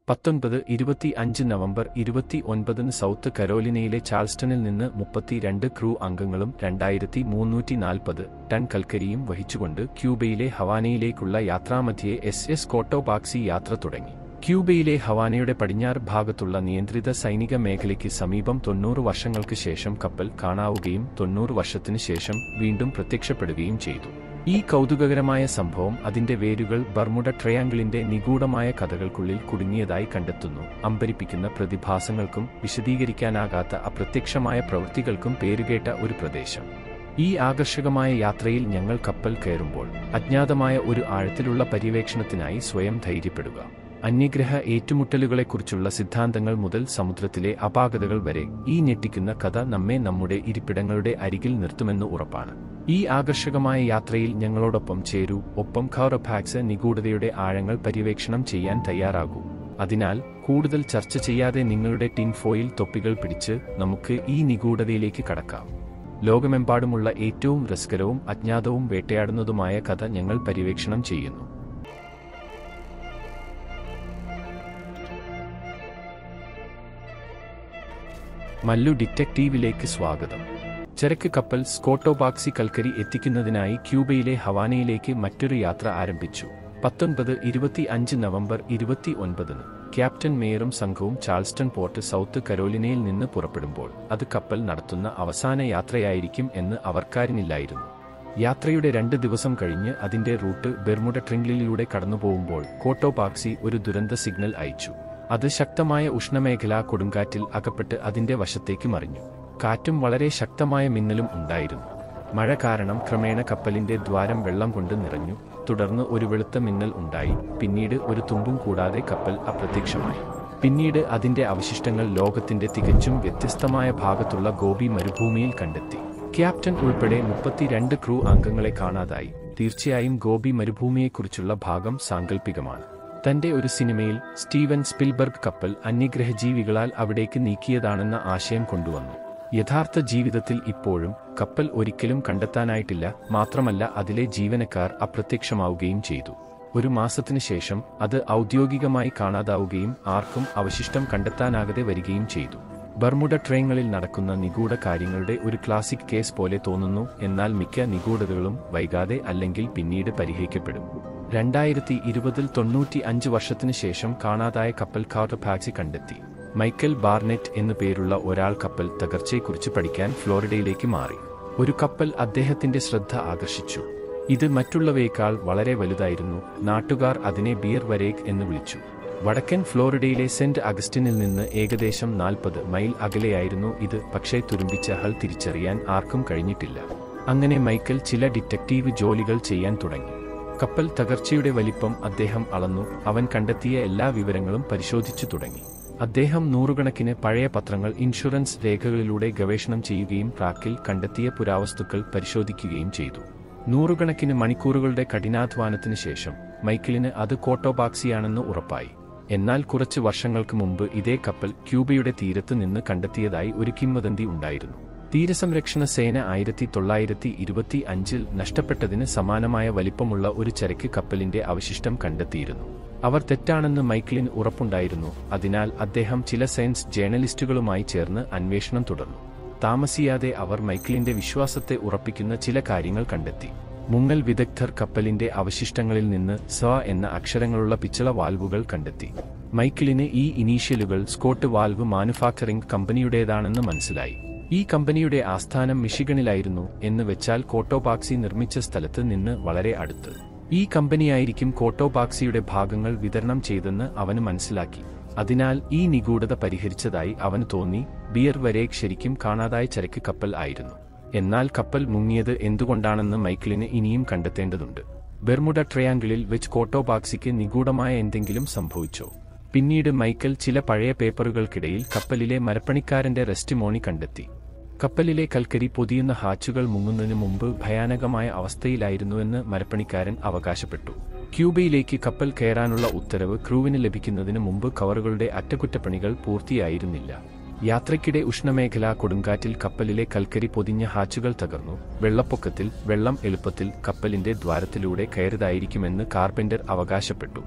പത്തൊൻപത് ഇരുപത്തി അഞ്ച് നവംബർ ഇരുപത്തി ഒൻപതിന് സൗത്ത് കരോലിനയിലെ ചാൾസ്റ്റണിൽ നിന്ന് മുപ്പത്തിരണ്ട് ക്രൂ അംഗങ്ങളും രണ്ടായിരത്തി മുന്നൂറ്റി നാൽപ്പത് ടൺ കൽക്കരിയും വഹിച്ചുകൊണ്ട് ക്യൂബയിലെ ഹവാനയിലേക്കുള്ള യാത്രാമധ്യേ എസ് എസ് കോട്ടോബാക്സി യാത്ര തുടങ്ങി ക്യൂബയിലെ ഹവാനയുടെ പടിഞ്ഞാറ് ഭാഗത്തുള്ള നിയന്ത്രിത സൈനിക മേഖലയ്ക്ക് സമീപം തൊണ്ണൂറ് വർഷങ്ങൾക്ക് ശേഷം കപ്പൽ കാണാവുകയും തൊണ്ണൂറ് വർഷത്തിനു ശേഷം വീണ്ടും പ്രത്യക്ഷപ്പെടുകയും ചെയ്തു ഈ കൗതുകകരമായ സംഭവം അതിന്റെ വേരുകൾ ബർമുഡ ട്രയാങ്കിളിന്റെ നിഗൂഢമായ കഥകൾക്കുള്ളിൽ കുടുങ്ങിയതായി കണ്ടെത്തുന്നു അമ്പരിപ്പിക്കുന്ന പ്രതിഭാസങ്ങൾക്കും വിശദീകരിക്കാനാകാത്ത അപ്രത്യക്ഷമായ പ്രവൃത്തികൾക്കും പേരുകേട്ട ഒരു പ്രദേശം ഈ ആകർഷകമായ യാത്രയിൽ ഞങ്ങൾ കപ്പൽ കയറുമ്പോൾ അജ്ഞാതമായ ഒരു ആഴത്തിലുള്ള പര്യവേക്ഷണത്തിനായി സ്വയം ധൈര്യപ്പെടുക അന്യഗ്രഹ ഏറ്റുമുട്ടലുകളെക്കുറിച്ചുള്ള സിദ്ധാന്തങ്ങൾ മുതൽ സമുദ്രത്തിലെ അപാകതകൾ വരെ ഈ ഞെട്ടിക്കുന്ന കഥ നമ്മെ നമ്മുടെ ഇരിപ്പിടങ്ങളുടെ അരികിൽ നിർത്തുമെന്ന് ഉറപ്പാണ് ഈ ആകർഷകമായ യാത്രയിൽ ഞങ്ങളോടൊപ്പം ചേരൂ ഒപ്പം ഖൗറഭാക്സ് നിഗൂഢതയുടെ ആഴങ്ങൾ പര്യവേക്ഷണം ചെയ്യാൻ തയ്യാറാകൂ അതിനാൽ കൂടുതൽ ചർച്ച ചെയ്യാതെ നിങ്ങളുടെ ടിൻ ഫോയിൽ തൊപ്പികൾ പിടിച്ച് നമുക്ക് ഈ നിഗൂഢതയിലേക്ക് കടക്കാം ലോകമെമ്പാടുമുള്ള ഏറ്റവും രസകരവും അജ്ഞാതവും വേട്ടയാടുന്നതുമായ കഥ ഞങ്ങൾ പര്യവേക്ഷണം ചെയ്യുന്നു മല്ലു ഡിറ്റക്റ്റീവിലേക്ക് സ്വാഗതം ചരക്ക് കപ്പൽ സ്കോട്ടോബാക്സി കൽക്കരി എത്തിക്കുന്നതിനായി ക്യൂബയിലെ ഹവാനയിലേക്ക് മറ്റൊരു യാത്ര ആരംഭിച്ചു പത്തൊൻപത് ഇരുപത്തി അഞ്ച് നവംബർ ഇരുപത്തി ഒൻപതിന് ക്യാപ്റ്റൻ മേയറും സംഘവും ചാൾസ്റ്റൺ പോർട്ട് സൗത്ത് കരോലിനയിൽ നിന്ന് പുറപ്പെടുമ്പോൾ അത് കപ്പൽ നടത്തുന്ന അവസാന യാത്രയായിരിക്കും എന്ന് അവർക്കാരിനില്ലായിരുന്നു യാത്രയുടെ രണ്ട് ദിവസം കഴിഞ്ഞ് അതിന്റെ റൂട്ട് ബെർമുഡ ട്രിംഗ്ലിലൂടെ കടന്നുപോകുമ്പോൾ കോട്ടോപാക്സി ഒരു ദുരന്ത സിഗ്നൽ അയച്ചു അത് ശക്തമായ ഉഷ്ണമേഖലാ കൊടുങ്കാറ്റിൽ അകപ്പെട്ട് അതിന്റെ വശത്തേക്ക് മറിഞ്ഞു കാറ്റും വളരെ ശക്തമായ മിന്നലും ഉണ്ടായിരുന്നു മഴ കാരണം ക്രമേണ കപ്പലിന്റെ ദ്വാരം വെള്ളം കൊണ്ട് നിറഞ്ഞു തുടർന്ന് ഒരു വെളുത്ത മിന്നൽ ഉണ്ടായി പിന്നീട് ഒരു തുമ്പും കൂടാതെ കപ്പൽ അപ്രത്യക്ഷമായി പിന്നീട് അതിന്റെ അവശിഷ്ടങ്ങൾ ലോകത്തിന്റെ തികച്ചും വ്യത്യസ്തമായ ഭാഗത്തുള്ള ഗോപി മരുഭൂമിയിൽ കണ്ടെത്തി ക്യാപ്റ്റൻ ഉൾപ്പെടെ മുപ്പത്തിരണ്ട് ക്രൂ അംഗങ്ങളെ കാണാതായി തീർച്ചയായും ഗോപി മരുഭൂമിയെക്കുറിച്ചുള്ള ഭാഗം സാങ്കല്പികമാണ് തന്റെ ഒരു സിനിമയിൽ സ്റ്റീവൻ സ്പിൽബർഗ് കപ്പൽ അന്യഗ്രഹജീവികളാൽ അവിടേക്ക് നീക്കിയതാണെന്ന ആശയം കൊണ്ടുവന്നു യഥാർത്ഥ ജീവിതത്തിൽ ഇപ്പോഴും കപ്പൽ ഒരിക്കലും കണ്ടെത്താനായിട്ടില്ല മാത്രമല്ല അതിലെ ജീവനക്കാർ അപ്രത്യക്ഷമാവുകയും ചെയ്തു ഒരു മാസത്തിനു ശേഷം അത് ഔദ്യോഗികമായി കാണാതാവുകയും ആർക്കും അവശിഷ്ടം കണ്ടെത്താനാകാതെ വരികയും ചെയ്തു ബർമുഡ ട്രെയിനുകളിൽ നടക്കുന്ന നിഗൂഢ കാര്യങ്ങളുടെ ഒരു ക്ലാസിക് കേസ് പോലെ തോന്നുന്നു എന്നാൽ മിക്ക നിഗൂഢതകളും വൈകാതെ അല്ലെങ്കിൽ പിന്നീട് പരിഹരിക്കപ്പെടും രണ്ടായിരത്തി ഇരുപതിൽ തൊണ്ണൂറ്റി അഞ്ച് വർഷത്തിനു ശേഷം കാണാതായ കപ്പൽ കാർട്ടപാക്സി കണ്ടെത്തി മൈക്കൽ ബാർനെറ്റ് എന്നു പേരുള്ള ഒരാൾ കപ്പൽ തകർച്ചയെക്കുറിച്ച് പഠിക്കാൻ ഫ്ലോറിഡയിലേക്ക് മാറി ഒരു കപ്പൽ അദ്ദേഹത്തിന്റെ ശ്രദ്ധ ആകർഷിച്ചു ഇത് മറ്റുള്ളവയേക്കാൾ വളരെ വലുതായിരുന്നു നാട്ടുകാർ അതിനെ ബിയർ വരേഗ് എന്ന് വിളിച്ചു വടക്കൻ ഫ്ലോറിഡയിലെ സെന്റ് അഗസ്റ്റിനിൽ നിന്ന് ഏകദേശം നാൽപ്പത് മൈൽ അകലെയായിരുന്നു ഇത് പക്ഷേ തുരുമ്പിച്ച ഹൾ തിരിച്ചറിയാൻ ആർക്കും കഴിഞ്ഞിട്ടില്ല അങ്ങനെ മൈക്കൽ ചില ഡിറ്റക്റ്റീവ് ജോലികൾ ചെയ്യാൻ തുടങ്ങി കപ്പൽ തകർച്ചയുടെ വലിപ്പം അദ്ദേഹം അളന്നു അവൻ കണ്ടെത്തിയ എല്ലാ വിവരങ്ങളും പരിശോധിച്ചു തുടങ്ങി അദ്ദേഹം നൂറുകണക്കിന് പഴയ പത്രങ്ങൾ ഇൻഷുറൻസ് രേഖകളിലൂടെ ഗവേഷണം ചെയ്യുകയും ട്രാക്കിൽ കണ്ടെത്തിയ പുരാവസ്തുക്കൾ പരിശോധിക്കുകയും ചെയ്തു നൂറുകണക്കിന് മണിക്കൂറുകളുടെ കഠിനാധ്വാനത്തിന് ശേഷം മൈക്കിളിന് അത് കോട്ടോബാക്സിയാണെന്ന് ഉറപ്പായി എന്നാൽ കുറച്ച് വർഷങ്ങൾക്ക് മുമ്പ് ഇതേ കപ്പൽ ക്യൂബയുടെ തീരത്ത് നിന്ന് കണ്ടെത്തിയതായി ഒരു കിംവദന്തി ഉണ്ടായിരുന്നു തീരസംരക്ഷണ സേന ആയിരത്തി തൊള്ളായിരത്തി ഇരുപത്തി അഞ്ചിൽ നഷ്ടപ്പെട്ടതിന് സമാനമായ വലിപ്പമുള്ള ഒരു ചരക്ക് കപ്പലിന്റെ അവശിഷ്ടം കണ്ടെത്തിയിരുന്നു അവർ തെറ്റാണെന്ന് മൈക്കിളിന് ഉറപ്പുണ്ടായിരുന്നു അതിനാൽ അദ്ദേഹം ചില സയൻസ് ജേർണലിസ്റ്റുകളുമായി ചേർന്ന് അന്വേഷണം തുടർന്നു താമസിയാതെ അവർ മൈക്കിളിന്റെ വിശ്വാസത്തെ ഉറപ്പിക്കുന്ന ചില കാര്യങ്ങൾ കണ്ടെത്തി മുങ്ങൽ വിദഗ്ധർ കപ്പലിന്റെ അവശിഷ്ടങ്ങളിൽ നിന്ന് സ എന്ന അക്ഷരങ്ങളുള്ള പിച്ചള വാൽവുകൾ കണ്ടെത്തി മൈക്കിളിന് ഈ ഇനീഷ്യലുകൾ സ്കോട്ട് വാൽവ് മാനുഫാക്ചറിംഗ് കമ്പനിയുടേതാണെന്ന് മനസ്സിലായി ഈ കമ്പനിയുടെ ആസ്ഥാനം മിഷിഗണിലായിരുന്നു എന്ന് വെച്ചാൽ കോട്ടോപാക്സി നിർമ്മിച്ച സ്ഥലത്ത് നിന്ന് വളരെ അടുത്ത് ഈ കമ്പനിയായിരിക്കും കോട്ടോപാക്സിയുടെ ഭാഗങ്ങൾ വിതരണം ചെയ്തെന്ന് അവന് മനസ്സിലാക്കി അതിനാൽ ഈ നിഗൂഢത പരിഹരിച്ചതായി അവന് തോന്നി ബിയർ വരേഗ് ശരിക്കും കാണാതായ ചരക്ക് കപ്പൽ ആയിരുന്നു എന്നാൽ കപ്പൽ മുങ്ങിയത് എന്തുകൊണ്ടാണെന്ന് മൈക്കിളിന് ഇനിയും കണ്ടെത്തേണ്ടതുണ്ട് ബെർമുഡ ട്രയാങ്കിളിൽ വെച്ച് കോട്ടോപാക്സിക്ക് നിഗൂഢമായ എന്തെങ്കിലും സംഭവിച്ചോ പിന്നീട് മൈക്കൽ ചില പഴയ പേപ്പറുകൾക്കിടയിൽ കപ്പലിലെ മരപ്പണിക്കാരന്റെ റെസ്റ്റിമോണി കണ്ടെത്തി കപ്പലിലെ കൽക്കരി പൊതിയുന്ന ഹാച്ചുകൾ മുങ്ങുന്നതിന് മുമ്പ് ഭയാനകമായ അവസ്ഥയിലായിരുന്നുവെന്ന് മരപ്പണിക്കാരൻ അവകാശപ്പെട്ടു ക്യൂബയിലേക്ക് കപ്പൽ കയറാനുള്ള ഉത്തരവ് ക്രൂവിന് ലഭിക്കുന്നതിന് മുമ്പ് കവറുകളുടെ അറ്റകുറ്റപ്പണികൾ പൂർത്തിയായിരുന്നില്ല യാത്രയ്ക്കിടെ ഉഷ്ണമേഖലാ കൊടുങ്കാറ്റിൽ കപ്പലിലെ കൽക്കരി പൊതിഞ്ഞ ഹാച്ചുകൾ തകർന്നു വെള്ളപ്പൊക്കത്തിൽ വെള്ളം എളുപ്പത്തിൽ കപ്പലിന്റെ ദ്വാരത്തിലൂടെ കയറിയതായിരിക്കുമെന്ന് കാർപെന്റർ അവകാശപ്പെട്ടു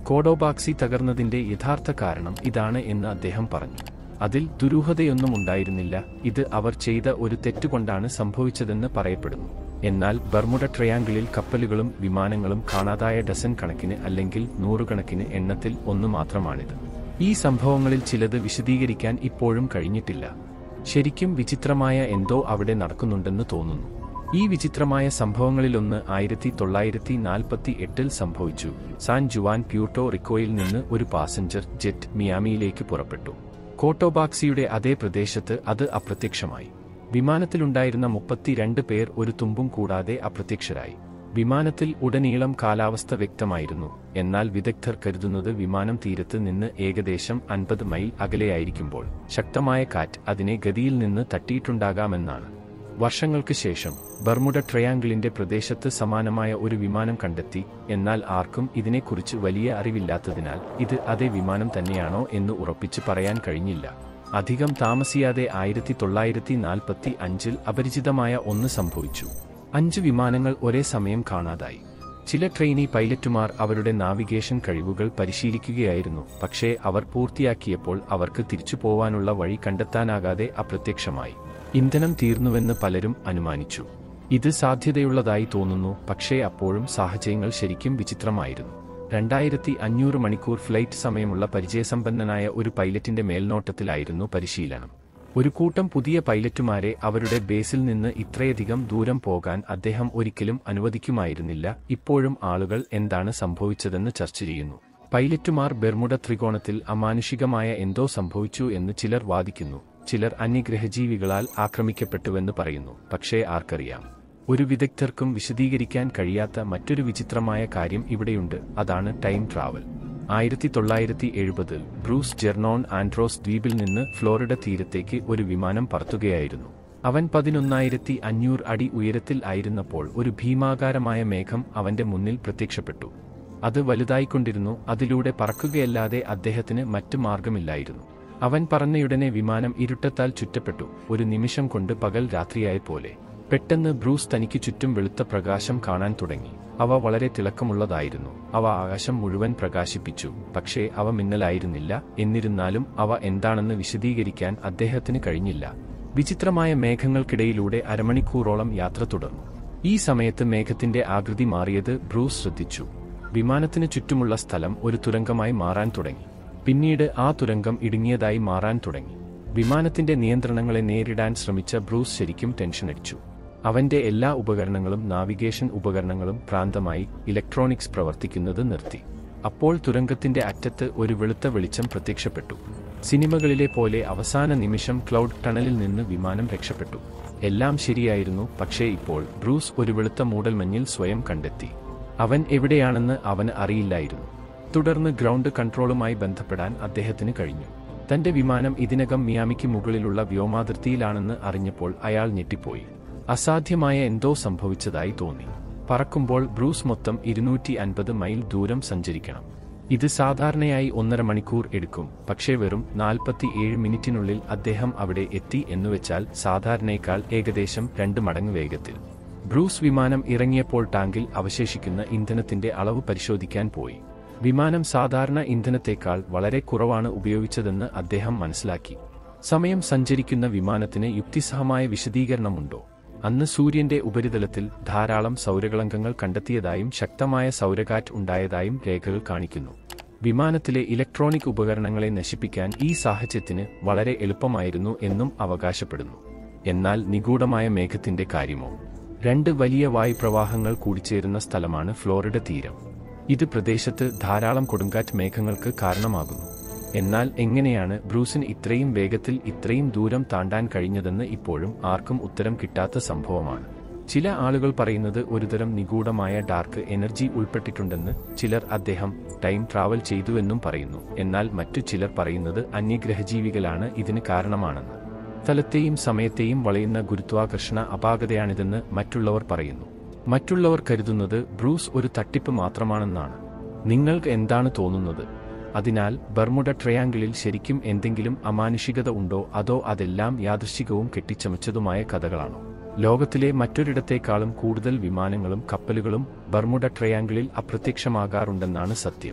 കോഡോബാക്സി തകർന്നതിന്റെ യഥാർത്ഥ കാരണം ഇതാണ് എന്ന് അദ്ദേഹം പറഞ്ഞു അതിൽ ദുരൂഹതയൊന്നും ഉണ്ടായിരുന്നില്ല ഇത് അവർ ചെയ്ത ഒരു തെറ്റുകൊണ്ടാണ് സംഭവിച്ചതെന്ന് പറയപ്പെടുന്നു എന്നാൽ ബർമുഡ ട്രയാങ്കിളിൽ കപ്പലുകളും വിമാനങ്ങളും കാണാതായ ഡസൻ കണക്കിന് അല്ലെങ്കിൽ നൂറുകണക്കിന് എണ്ണത്തിൽ ഒന്ന് മാത്രമാണിത് ഈ സംഭവങ്ങളിൽ ചിലത് വിശദീകരിക്കാൻ ഇപ്പോഴും കഴിഞ്ഞിട്ടില്ല ശരിക്കും വിചിത്രമായ എന്തോ അവിടെ നടക്കുന്നുണ്ടെന്ന് തോന്നുന്നു ഈ വിചിത്രമായ സംഭവങ്ങളിലൊന്ന് ആയിരത്തി തൊള്ളായിരത്തി നാൽപ്പത്തി എട്ടിൽ സംഭവിച്ചു സാൻ ജുവാൻ പ്യൂട്ടോ റിക്കോയിൽ നിന്ന് ഒരു പാസഞ്ചർ ജെറ്റ് മിയാമിയിലേക്ക് പുറപ്പെട്ടു കോട്ടോബാക്സിയുടെ അതേ പ്രദേശത്ത് അത് അപ്രത്യക്ഷമായി വിമാനത്തിലുണ്ടായിരുന്ന മുപ്പത്തിരണ്ട് പേർ ഒരു തുമ്പും കൂടാതെ അപ്രത്യക്ഷരായി വിമാനത്തിൽ ഉടനീളം കാലാവസ്ഥ വ്യക്തമായിരുന്നു എന്നാൽ വിദഗ്ധർ കരുതുന്നത് വിമാനം തീരത്ത് നിന്ന് ഏകദേശം അൻപത് മൈൽ അകലെയായിരിക്കുമ്പോൾ ശക്തമായ കാറ്റ് അതിനെ ഗതിയിൽ നിന്ന് തട്ടിയിട്ടുണ്ടാകാമെന്നാണ് വർഷങ്ങൾക്ക് ശേഷം ബർമുഡ ട്രയാങ്കിളിന്റെ പ്രദേശത്ത് സമാനമായ ഒരു വിമാനം കണ്ടെത്തി എന്നാൽ ആർക്കും ഇതിനെക്കുറിച്ച് വലിയ അറിവില്ലാത്തതിനാൽ ഇത് അതേ വിമാനം തന്നെയാണോ എന്ന് ഉറപ്പിച്ച് പറയാൻ കഴിഞ്ഞില്ല അധികം താമസിയാതെ ആയിരത്തി തൊള്ളായിരത്തി നാൽപ്പത്തി അഞ്ചിൽ അപരിചിതമായ ഒന്ന് സംഭവിച്ചു അഞ്ച് വിമാനങ്ങൾ ഒരേ സമയം കാണാതായി ചില ട്രെയിനി പൈലറ്റുമാർ അവരുടെ നാവിഗേഷൻ കഴിവുകൾ പരിശീലിക്കുകയായിരുന്നു പക്ഷേ അവർ പൂർത്തിയാക്കിയപ്പോൾ അവർക്ക് തിരിച്ചു പോവാനുള്ള വഴി കണ്ടെത്താനാകാതെ അപ്രത്യക്ഷമായി ഇന്ധനം തീർന്നുവെന്ന് പലരും അനുമാനിച്ചു ഇത് സാധ്യതയുള്ളതായി തോന്നുന്നു പക്ഷേ അപ്പോഴും സാഹചര്യങ്ങൾ ശരിക്കും വിചിത്രമായിരുന്നു രണ്ടായിരത്തി അഞ്ഞൂറ് മണിക്കൂർ ഫ്ലൈറ്റ് സമയമുള്ള പരിചയസമ്പന്നനായ ഒരു പൈലറ്റിന്റെ മേൽനോട്ടത്തിലായിരുന്നു പരിശീലനം ഒരു കൂട്ടം പുതിയ പൈലറ്റുമാരെ അവരുടെ ബേസിൽ നിന്ന് ഇത്രയധികം ദൂരം പോകാൻ അദ്ദേഹം ഒരിക്കലും അനുവദിക്കുമായിരുന്നില്ല ഇപ്പോഴും ആളുകൾ എന്താണ് സംഭവിച്ചതെന്ന് ചർച്ച ചെയ്യുന്നു പൈലറ്റുമാർ ബെർമുഡ ത്രികോണത്തിൽ അമാനുഷികമായ എന്തോ സംഭവിച്ചു എന്ന് ചിലർ വാദിക്കുന്നു ചിലർ അന്യഗ്രഹജീവികളാൽ ആക്രമിക്കപ്പെട്ടുവെന്ന് പറയുന്നു പക്ഷേ ആർക്കറിയാം ഒരു വിദഗ്ധർക്കും വിശദീകരിക്കാൻ കഴിയാത്ത മറ്റൊരു വിചിത്രമായ കാര്യം ഇവിടെയുണ്ട് അതാണ് ടൈം ട്രാവൽ ആയിരത്തി തൊള്ളായിരത്തി എഴുപതിൽ ബ്രൂസ് ജെർണോൺ ആൻഡ്രോസ് ദ്വീപിൽ നിന്ന് ഫ്ലോറിഡ തീരത്തേക്ക് ഒരു വിമാനം പറത്തുകയായിരുന്നു അവൻ പതിനൊന്നായിരത്തി അഞ്ഞൂറ് അടി ഉയരത്തിൽ ആയിരുന്നപ്പോൾ ഒരു ഭീമാകാരമായ മേഘം അവന്റെ മുന്നിൽ പ്രത്യക്ഷപ്പെട്ടു അത് വലുതായിക്കൊണ്ടിരുന്നു അതിലൂടെ പറക്കുകയല്ലാതെ അദ്ദേഹത്തിന് മറ്റു മാർഗമില്ലായിരുന്നു അവൻ പറഞ്ഞയുടനെ വിമാനം ഇരുട്ടത്താൽ ചുറ്റപ്പെട്ടു ഒരു നിമിഷം കൊണ്ട് പകൽ രാത്രിയായ പോലെ പെട്ടെന്ന് ബ്രൂസ് തനിക്ക് ചുറ്റും വെളുത്ത പ്രകാശം കാണാൻ തുടങ്ങി അവ വളരെ തിളക്കമുള്ളതായിരുന്നു അവ ആകാശം മുഴുവൻ പ്രകാശിപ്പിച്ചു പക്ഷേ അവ മിന്നലായിരുന്നില്ല എന്നിരുന്നാലും അവ എന്താണെന്ന് വിശദീകരിക്കാൻ അദ്ദേഹത്തിന് കഴിഞ്ഞില്ല വിചിത്രമായ മേഘങ്ങൾക്കിടയിലൂടെ അരമണിക്കൂറോളം യാത്ര തുടർന്നു ഈ സമയത്ത് മേഘത്തിന്റെ ആകൃതി മാറിയത് ബ്രൂസ് ശ്രദ്ധിച്ചു വിമാനത്തിന് ചുറ്റുമുള്ള സ്ഥലം ഒരു തുരങ്കമായി മാറാൻ തുടങ്ങി പിന്നീട് ആ തുരങ്കം ഇടുങ്ങിയതായി മാറാൻ തുടങ്ങി വിമാനത്തിന്റെ നിയന്ത്രണങ്ങളെ നേരിടാൻ ശ്രമിച്ച ബ്രൂസ് ശരിക്കും ടെൻഷനടിച്ചു അവന്റെ എല്ലാ ഉപകരണങ്ങളും നാവിഗേഷൻ ഉപകരണങ്ങളും പ്രാന്തമായി ഇലക്ട്രോണിക്സ് പ്രവർത്തിക്കുന്നത് നിർത്തി അപ്പോൾ തുരങ്കത്തിന്റെ അറ്റത്ത് ഒരു വെളുത്ത വെളിച്ചം പ്രത്യക്ഷപ്പെട്ടു സിനിമകളിലെ പോലെ അവസാന നിമിഷം ക്ലൗഡ് ടണലിൽ നിന്ന് വിമാനം രക്ഷപ്പെട്ടു എല്ലാം ശരിയായിരുന്നു പക്ഷേ ഇപ്പോൾ ബ്രൂസ് ഒരു വെളുത്ത മൂടൽമഞ്ഞിൽ സ്വയം കണ്ടെത്തി അവൻ എവിടെയാണെന്ന് അവന് അറിയില്ലായിരുന്നു തുടർന്ന് ഗ്രൗണ്ട് കൺട്രോളുമായി ബന്ധപ്പെടാൻ അദ്ദേഹത്തിന് കഴിഞ്ഞു തന്റെ വിമാനം ഇതിനകം മിയാമിക്ക് മുകളിലുള്ള വ്യോമാതിർത്തിയിലാണെന്ന് അറിഞ്ഞപ്പോൾ അയാൾ ഞെട്ടിപ്പോയി അസാധ്യമായ എന്തോ സംഭവിച്ചതായി തോന്നി പറക്കുമ്പോൾ ബ്രൂസ് മൊത്തം ഇരുന്നൂറ്റി അൻപത് മൈൽ ദൂരം സഞ്ചരിക്കണം ഇത് സാധാരണയായി ഒന്നര മണിക്കൂർ എടുക്കും പക്ഷേ വെറും നാൽപ്പത്തിയേഴ് മിനിറ്റിനുള്ളിൽ അദ്ദേഹം അവിടെ എത്തി എന്നുവെച്ചാൽ സാധാരണയേക്കാൾ ഏകദേശം രണ്ട് മടങ്ങ് വേഗത്തിൽ ബ്രൂസ് വിമാനം ഇറങ്ങിയപ്പോൾ ടാങ്കിൽ അവശേഷിക്കുന്ന ഇന്ധനത്തിന്റെ അളവ് പരിശോധിക്കാൻ പോയി വിമാനം സാധാരണ ഇന്ധനത്തേക്കാൾ വളരെ കുറവാണ് ഉപയോഗിച്ചതെന്ന് അദ്ദേഹം മനസ്സിലാക്കി സമയം സഞ്ചരിക്കുന്ന വിമാനത്തിന് യുക്തിസഹമായ വിശദീകരണമുണ്ടോ അന്ന് സൂര്യന്റെ ഉപരിതലത്തിൽ ധാരാളം സൗരകളങ്കങ്ങൾ കണ്ടെത്തിയതായും ശക്തമായ സൗരകാറ്റ് ഉണ്ടായതായും രേഖകൾ കാണിക്കുന്നു വിമാനത്തിലെ ഇലക്ട്രോണിക് ഉപകരണങ്ങളെ നശിപ്പിക്കാൻ ഈ സാഹചര്യത്തിന് വളരെ എളുപ്പമായിരുന്നു എന്നും അവകാശപ്പെടുന്നു എന്നാൽ നിഗൂഢമായ മേഘത്തിന്റെ കാര്യമോ രണ്ട് വലിയ വായുപ്രവാഹങ്ങൾ കൂടിച്ചേരുന്ന സ്ഥലമാണ് ഫ്ലോറിഡ തീരം ഇത് പ്രദേശത്ത് ധാരാളം കൊടുങ്കാറ്റ് മേഘങ്ങൾക്ക് കാരണമാകുന്നു എന്നാൽ എങ്ങനെയാണ് ബ്രൂസിന് ഇത്രയും വേഗത്തിൽ ഇത്രയും ദൂരം താണ്ടാൻ കഴിഞ്ഞതെന്ന് ഇപ്പോഴും ആർക്കും ഉത്തരം കിട്ടാത്ത സംഭവമാണ് ചില ആളുകൾ പറയുന്നത് ഒരുതരം നിഗൂഢമായ ഡാർക്ക് എനർജി ഉൾപ്പെട്ടിട്ടുണ്ടെന്ന് ചിലർ അദ്ദേഹം ടൈം ട്രാവൽ ചെയ്തുവെന്നും പറയുന്നു എന്നാൽ മറ്റു ചിലർ പറയുന്നത് അന്യഗ്രഹജീവികളാണ് ഇതിന് കാരണമാണെന്ന് സ്ഥലത്തെയും സമയത്തെയും വളയുന്ന ഗുരുത്വാകർഷണ അപാകതയാണിതെന്ന് മറ്റുള്ളവർ പറയുന്നു മറ്റുള്ളവർ കരുതുന്നത് ബ്രൂസ് ഒരു തട്ടിപ്പ് മാത്രമാണെന്നാണ് നിങ്ങൾക്ക് എന്താണ് തോന്നുന്നത് അതിനാൽ ബർമുഡ ട്രയാങ്കിളിൽ ശരിക്കും എന്തെങ്കിലും അമാനുഷികത ഉണ്ടോ അതോ അതെല്ലാം യാദൃശികവും കെട്ടിച്ചമച്ചതുമായ കഥകളാണോ ലോകത്തിലെ മറ്റൊരിടത്തേക്കാളും കൂടുതൽ വിമാനങ്ങളും കപ്പലുകളും ബർമുഡ ട്രയാങ്കിളിൽ അപ്രത്യക്ഷമാകാറുണ്ടെന്നാണ് സത്യം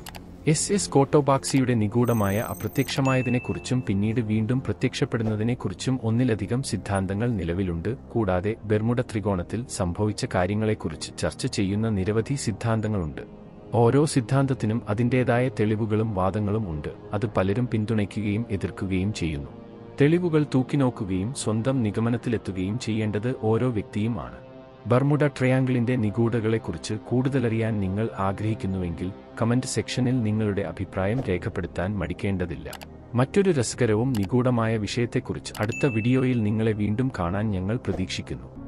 എസ് എസ് കോട്ടോബാക്സിയുടെ നിഗൂഢമായ അപ്രത്യക്ഷമായതിനെക്കുറിച്ചും പിന്നീട് വീണ്ടും പ്രത്യക്ഷപ്പെടുന്നതിനെക്കുറിച്ചും ഒന്നിലധികം സിദ്ധാന്തങ്ങൾ നിലവിലുണ്ട് കൂടാതെ ബെർമുഡ ത്രികോണത്തിൽ സംഭവിച്ച കാര്യങ്ങളെക്കുറിച്ച് ചർച്ച ചെയ്യുന്ന നിരവധി സിദ്ധാന്തങ്ങളുണ്ട് ഓരോ സിദ്ധാന്തത്തിനും അതിൻ്റേതായ തെളിവുകളും വാദങ്ങളും ഉണ്ട് അത് പലരും പിന്തുണയ്ക്കുകയും എതിർക്കുകയും ചെയ്യുന്നു തെളിവുകൾ തൂക്കിനോക്കുകയും സ്വന്തം നിഗമനത്തിലെത്തുകയും ചെയ്യേണ്ടത് ഓരോ വ്യക്തിയുമാണ് ബർമുഡ ട്രയാങ്കിളിന്റെ നിഗൂഢതകളെക്കുറിച്ച് കൂടുതലറിയാൻ നിങ്ങൾ ആഗ്രഹിക്കുന്നുവെങ്കിൽ കമന്റ് സെക്ഷനിൽ നിങ്ങളുടെ അഭിപ്രായം രേഖപ്പെടുത്താൻ മടിക്കേണ്ടതില്ല മറ്റൊരു രസകരവും നിഗൂഢമായ വിഷയത്തെക്കുറിച്ച് അടുത്ത വീഡിയോയിൽ നിങ്ങളെ വീണ്ടും കാണാൻ ഞങ്ങൾ പ്രതീക്ഷിക്കുന്നു